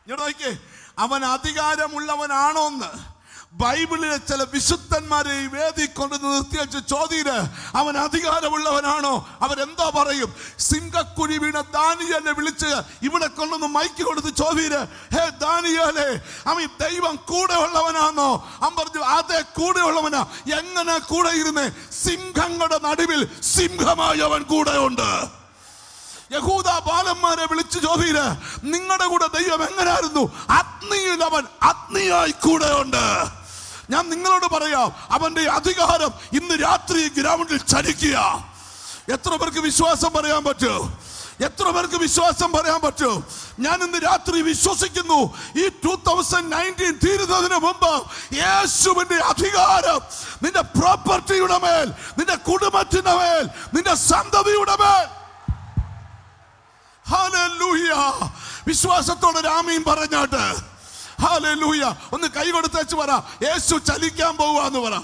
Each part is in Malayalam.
ഇങ്ങോട്ട് നോക്കിയേ അവൻ അധികാരമുള്ളവനാണോന്ന് ബൈബിളിലെ ചില വിശുദ്ധന്മാരെ ഈ വേദി കൊണ്ട് നിർത്തി വെച്ച് ചോദ്യര് അവൻ അധികാരമുള്ളവനാണോ അവരെന്തോ പറയും സിംഹക്കുഴി വീണ ദാനിയലെ വിളിച്ച് ഇവിടെ കൊണ്ടൊന്ന് മൈക്ക് കൊടുത്ത് ചോദ്യര് ഹേ ദാനിയലെ അവൻ ദൈവം കൂടെ ഉള്ളവനാണോ അവൻ പറഞ്ഞു അതെ കൂടെ ഉള്ളവനാ എങ്ങനെ കൂടെ ഇരുന്നേ സിംഹങ്ങളുടെ നടുവിൽ സിംഹമായി അവൻ കൂടെ ഉണ്ട് യഹൂദ ബാലന്മാരെ വിളിച്ചു ചോദ്യര് നിങ്ങളുടെ കൂടെ ദൈവം എങ്ങനായിരുന്നു അഗ്നിയിൽ അവൻ അഗ്നിയായി കൂടെ ഉണ്ട് ഞാൻ നിങ്ങളോട് പറയാം അവന്റെ അധികാരം ഇന്ന് രാത്രി ഈ ഗ്രൗണ്ടിൽ ചലിക്കുക എത്ര പേർക്ക് വിശ്വാസം പറയാൻ പറ്റൂ എത്ര പേർക്ക് വിശ്വാസം പറയാൻ പറ്റൂ ഞാൻ ഇന്ന് രാത്രി വിശ്വസിക്കുന്നു ഈ ടൂ തൗസൻഡ് നയൻറ്റീൻ തീരുന്നതിന് മുമ്പ് യേശുവിന്റെ അധികാരം നിന്റെ പ്രോപ്പർട്ടിയുടെ മേൽ നിന്റെ കുടുംബത്തിന്റെ മേൽ നിന്റെ സന്തതിയുടെ മേൽ ഹല്ലേലൂയ വിശ്വാസത്തോടെ രാമയും പറഞ്ഞാട്ട് ഹല്ലേലൂയ ഒന്ന് കൈ കൊടുത്തേച്ച് പറ യേശു ചലിക്കാൻ പോവാന്ന് പറ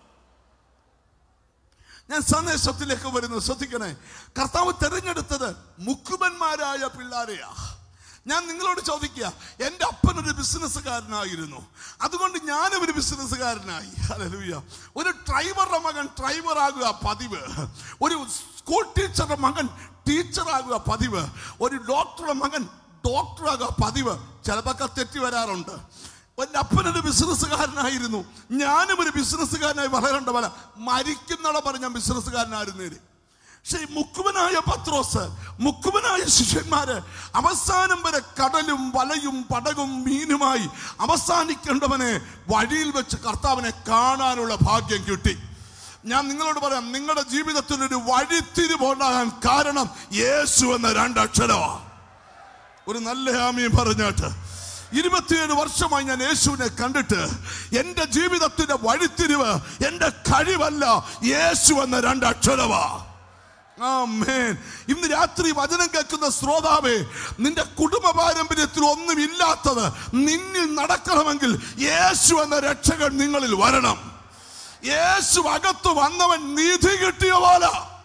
ഞാൻ സന്ദേശത്തിലേക്ക് വരുന്നു ശ്രദ്ധിക്കണേ കർത്താവ് തെരഞ്ഞെടുത്തത് മുക്കുമന്മാരായ പിള്ളാരെയാ ഞാൻ നിങ്ങളോട് ചോദിക്കുക എൻ്റെ അപ്പനൊരു ബിസിനസ്സുകാരനായിരുന്നു അതുകൊണ്ട് ഞാനും ഒരു ബിസിനസ്സുകാരനായി ഹല്ലേലൂയ ഒരു ഡ്രൈവറുടെ മകൻ ഡ്രൈവർ ആകുക പതിവ് ഒരു സ്കൂൾ ടീച്ചറുടെ മകൻ ടീച്ചറാകുക പതിവ് ഒരു ഡോക്ടറുടെ മകൻ ഡോക്ടറാകുക പതിവ് ചിലപ്പോൾ തെറ്റി വരാറുണ്ട് എൻ്റെ അപ്പനൊരു ബിസിനസ്സുകാരനായിരുന്നു ഞാനും ഒരു ബിസിനസ്സുകാരനായി വളരേണ്ട പോലെ മരിക്കുന്നിടം പറഞ്ഞ ഞാൻ ബിസിനസ്സുകാരനായിരുന്നേര് പക്ഷെ ഈ മുക്കുവനായ പത്രോസ് മുക്കുവനായ ശിഷ്യന്മാര് അവസാനം വരെ കടലും വലയും പടകും മീനുമായി അവസാനിക്കേണ്ടവനെ വഴിയിൽ വെച്ച് കർത്താവിനെ കാണാനുള്ള ഭാഗ്യം കിട്ടി ഞാൻ നിങ്ങളോട് പറയാം നിങ്ങളുടെ ജീവിതത്തിൽ ഒരു വഴിത്തിരിവുണ്ടാകാൻ കാരണം യേശു എന്ന രണ്ടക്ഷരമാണ് ഒരു നല്ല ആമയും പറഞ്ഞാട്ട് ഇരുപത്തിയേഴ് വർഷമായി ഞാൻ യേശുവിനെ കണ്ടിട്ട് എന്റെ ജീവിതത്തിന്റെ വഴിത്തിരിവ് എന്റെ കഴിവല്ല യേശു എന്ന രണ്ടക്ഷരവാ ആമേൻ ഇന്ന് രാത്രി വചനം കേൾക്കുന്ന ശ്രോതാവേ നിന്റെ കുടുംബ പാരമ്പര്യത്തിൽ ഒന്നുമില്ലാത്തത് നിന്നിൽ നടക്കണമെങ്കിൽ യേശു എന്ന രക്ഷകൻ നിങ്ങളിൽ വരണം യേശു അകത്ത് വന്നവൻ നീതി കിട്ടിയ പോലെ